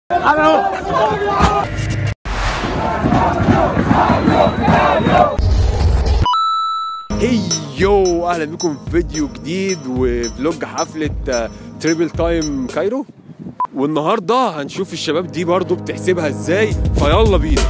هي يو اهلا بكم في فيديو جديد وفلوج حفله آه، تريبل تايم كايرو والنهارده هنشوف الشباب دي برضو بتحسبها ازاي فيلا بينا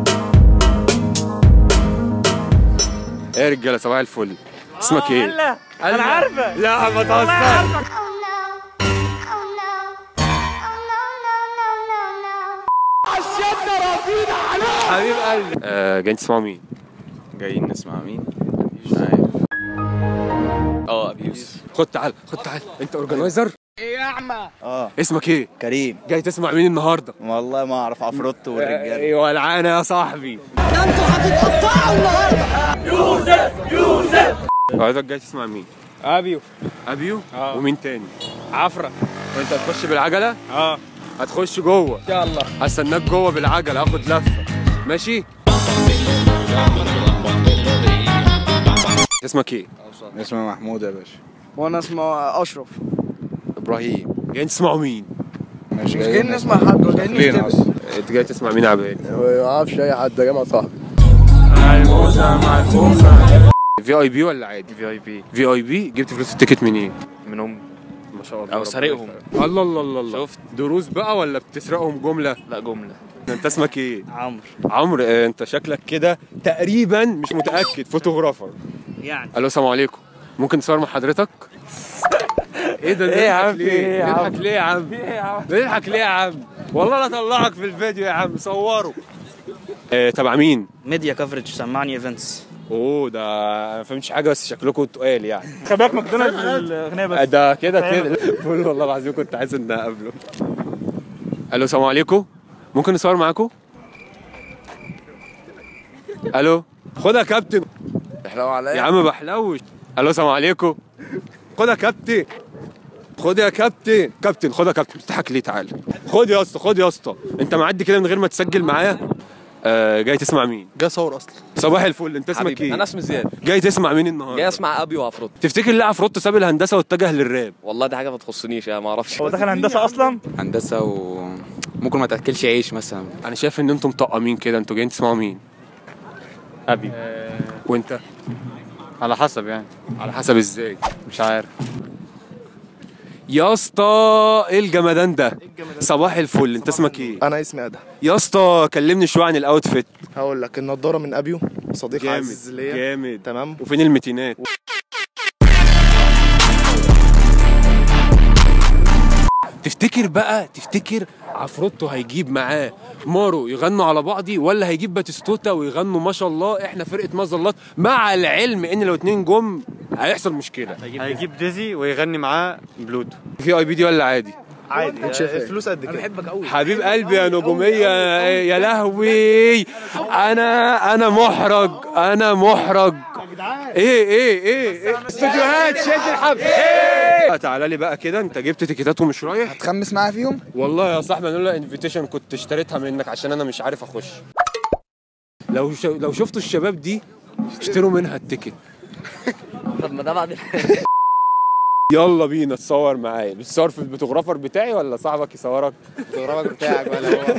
ايه يا رجاله صباح الفل اسمك ايه؟ لا انا عارفه لا ما تهزرش Oh no. Oh no. Oh no, no, no, no, no. حبيب قلبي آه جايين تسمعوا مين؟ جايين نسمع مين مش عارف اه ابي يوسف خد تعال خد تعال انت اورجنايزر؟ اه اسمك ايه؟ كريم جاي تسمع مين النهارده؟ والله ما اعرف عفروتو والرجاله ايوه العانه يا صاحبي حضرتك جاي تسمع مين؟ ابيو ابيو آه. ومين تاني؟ عفره وانت هتخش بالعجله؟ اه هتخش جوه ان شاء الله هستناك جوه بالعجله هاخد لفه ماشي؟ اسمك ايه؟ اسمه محمود يا باشا وانا اسمه اشرف ابراهيم جايين تسمعوا مين؟ مش جايين نسمع حد جايين فين نكتب اصلا انت جاي تسمع مين يا عباد؟ ما اعرفش اي حد يا جماعه صاحبي في اي بي ولا عادي؟ في اي بي في اي بي جبت فلوس التيكت منين؟ من امي ما شاء الله او ربنا سارقهم يخليك. الله الله الله الله شفت؟ دروس بقى ولا بتسرقهم جمله؟ لا جمله انت اسمك ايه؟ عمرو عمرو آه، انت شكلك كده تقريبا مش متاكد فوتوغرافر يعني الو السلام عليكم ممكن نصور مع حضرتك ايه ده إيه يا عم؟ بنضحك إيه يا عم؟ بنضحك ليه يا عم بنضحك ليه يا عم والله لا اطلعك في الفيديو يا عم صوره آه، تبع مين ميديا كفرج سمعني ايفنتس اوه ده أنا ما فهمتش حاجه بس شكلكم تقال يعني خلي بالك ماكدونالدز الاغنيه بس ده كده كده بقول والله العظيم كنت عايز ان اقابله الو السلام عليكم ممكن نصور معاكم الو خد يا كابتن تحلو يا عليا عم بحلوش الو السلام عليكم خد يا كابتن خد يا كابتن كابتن خد يا كابتن بتضحك ليه تعالى خد يا اسطى خد يا اسطى انت معدي كده من غير ما تسجل معايا آه جاي تسمع مين جاي اصور اصلا صباح الفل انت اسمك حبيبي ايه انا اسمي زياد جاي تسمع مين النهارده جاي اسمع ابي وعفروت تفتكر ليه عفروتو ساب الهندسه واتجه للراب والله دي حاجه ما تخصنيش انا ما اعرفش هو دخل هندسه اصلا هندسه وممكن ما تاكلش عيش مثلا انا شايف ان انتم مطقمين كده انتوا جايين تسمعوا مين ابي وانت على حسب يعني على حسب ازاي مش عارف يا اسطى ايه الجمدان ده صباح الفل انت اسمك ايه انا اسمي ادهم يا اسطى كلمني شويه عن الاوتفيت هقول لك النضاره من ابيو صديق عزيز جامد ليا جامد تمام وفين المتينات تفتكر بقى تفتكر عفروتو هيجيب معاه مارو يغنوا على بعضي ولا هيجيب باتيستوتا ويغنوا ما شاء الله احنا فرقه مظلات مع العلم ان لو اتنين جم هيحصل مشكله هيجيب ديزي ويغني معاه بلوتو في اي بي دي ولا عادي عادي الفلوس قد كده بحبك قوي حبيب قلبي يا نجومية يا لهوي انا انا محرج انا محرج ايه ايه ايه ايه استوديوهات شد الحبل ايه تعالى لي بقى كده انت جبت تيكيتات ومش رايح تخمس معايا فيهم والله يا صاحبي انا لولا انفيتيشن كنت اشتريتها منك عشان انا مش عارف اخش لو ش... لو شفتوا الشباب دي اشتروا منها التيكت طب ما ده بعد يلا بينا تصور معايا بتصور في الفوتوغرافر بتاعي ولا صاحبك يصورك الفوتوغرافر بتاعك ولا هو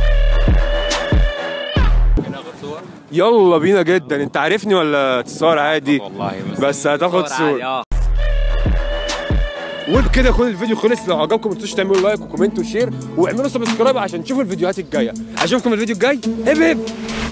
يلا بينا جدا انت عارفني ولا تصور عادي والله بس هتاخد صورة وبكده يكون الفيديو خلص لو عجبكم ما تنسوش تعملوا لايك وكومنت وشير واعملوا سبسكرايب عشان تشوفوا الفيديوهات الجايه اشوفكم الفيديو الجاي هب هب